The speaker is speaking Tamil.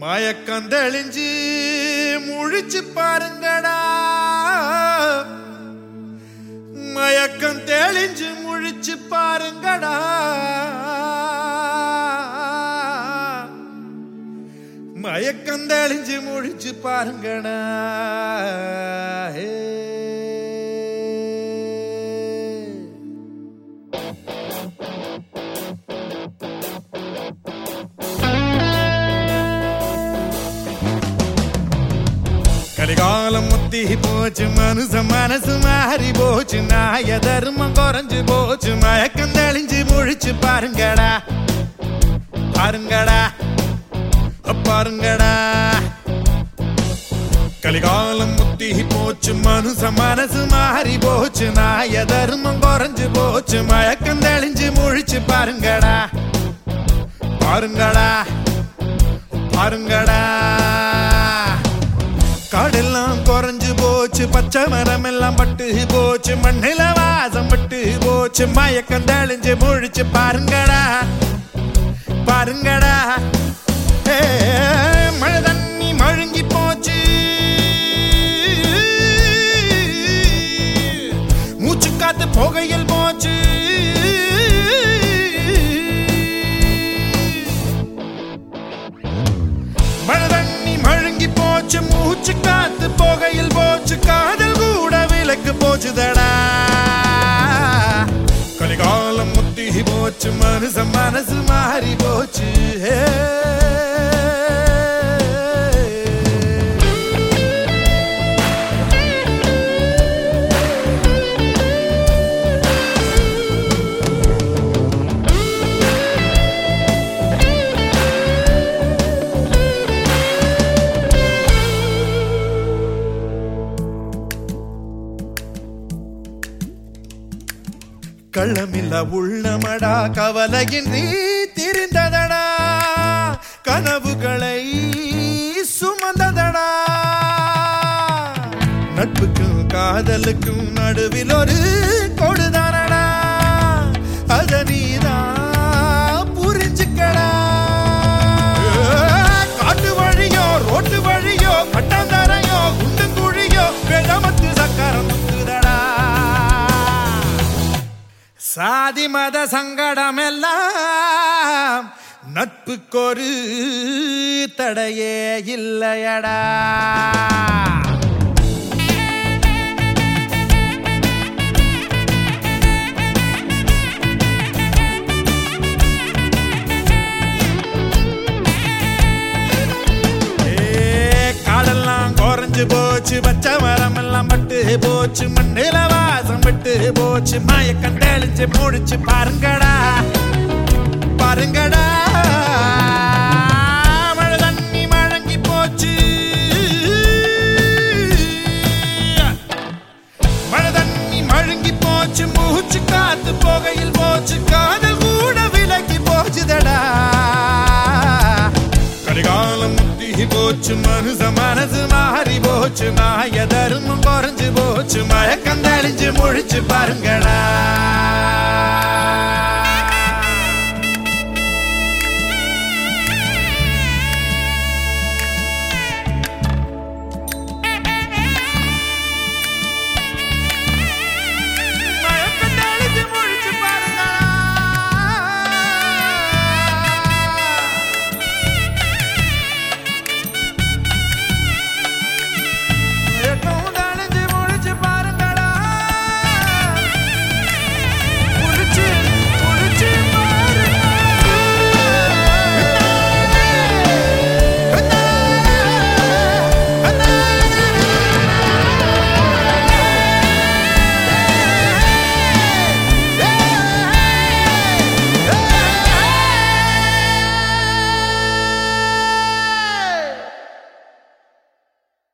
மயக்கம் தெளிஞ்சு முழிச்சு பாருங்கடா மயக்கம் தெளிஞ்சு முழிச்சு பாருங்கடா மயக்கம் தெளிஞ்சு முழிச்சு பாருங்கடா ஹே. கலிகாலம் முத்தி போச்சு மனுஷ மனசு மாறி போச்சு நாய தர்மம் குறைஞ்சு போச்சு மயக்கம் தெளிஞ்சு முழிச்சு பாருங்கடா பாருங்கடா பாருங்கடா கலிகாலம் முத்தி போச்சு மனுஷ மனசு மாறி போச்சு நாய தர்மம் குறைஞ்சு போச்சு மயக்கம் தெளிஞ்சு முழிச்சு பாருங்கடா பாருங்கடா பாருங்கடா காடெல்லாம் குறைஞ்சு போச்சு பச்சை மரம் எல்லாம் பட்டு போச்சு மண்ணில வாசம் பட்டு போச்சு மயக்கம் தெளிஞ்சு முழிச்சு பாருங்கடா பாருங்கடா ஏ, மழை தண்ணி மழுங்கி போச்சு மூச்சு காத்து புகையில் போச்சு மழை தண்ணி மழுங்கி போச்சு மூச்சு காத்து புகையில் போச்சு காதல் கூட விலக்கு போச்சுதடா கலிகாலம் முத்தி போச்சு மனுஷ மனசு மாறி போச்சு ஹே. கள்ளமில்ல உள்ளமடா கவலையின்றி திரிந்ததடா கனவுகளை சுமந்ததடா நட்புக்கும் காதலுக்கும் நடுவில் ஒரு கொடுதானடா அத நீதான் புரிஞ்சுக்கடா காட்டு வழியோ ரோட்டு வழியோ கட்டாந்தரையோ குண்டும் குழியோ வேதமத்து சக்கரம் முத்துதடா சாதி மத சங்கடம் எல்லாம் நட்புக்கொரு தடையே இல்லையடா ஏ, காடெல்லாம் குறைஞ்சு போச்சு பச்சை மரம் எல்லாம் பட்டு போச்சு மண்ணில வாசம் விட்டு போச்சு மயக்கம் தெளிச்சு முடிச்சு பாருங்கடா பாருங்கடா மழை தண்ணி மழங்கி போச்சு மழை தண்ணி மழுங்கி போச்சு மூச்சு காத்து புகையில் போச்சு காதல் கூட விலகி போச்சுதடா கலிகாலம் முத்தி போச்சு மனுஷ மனசு மாறி போச்சு நாய தர்மம் குறைஞ்சு போச்சு மயக்கம் தெளிஞ்சு முழிச்சு பாருங்கடா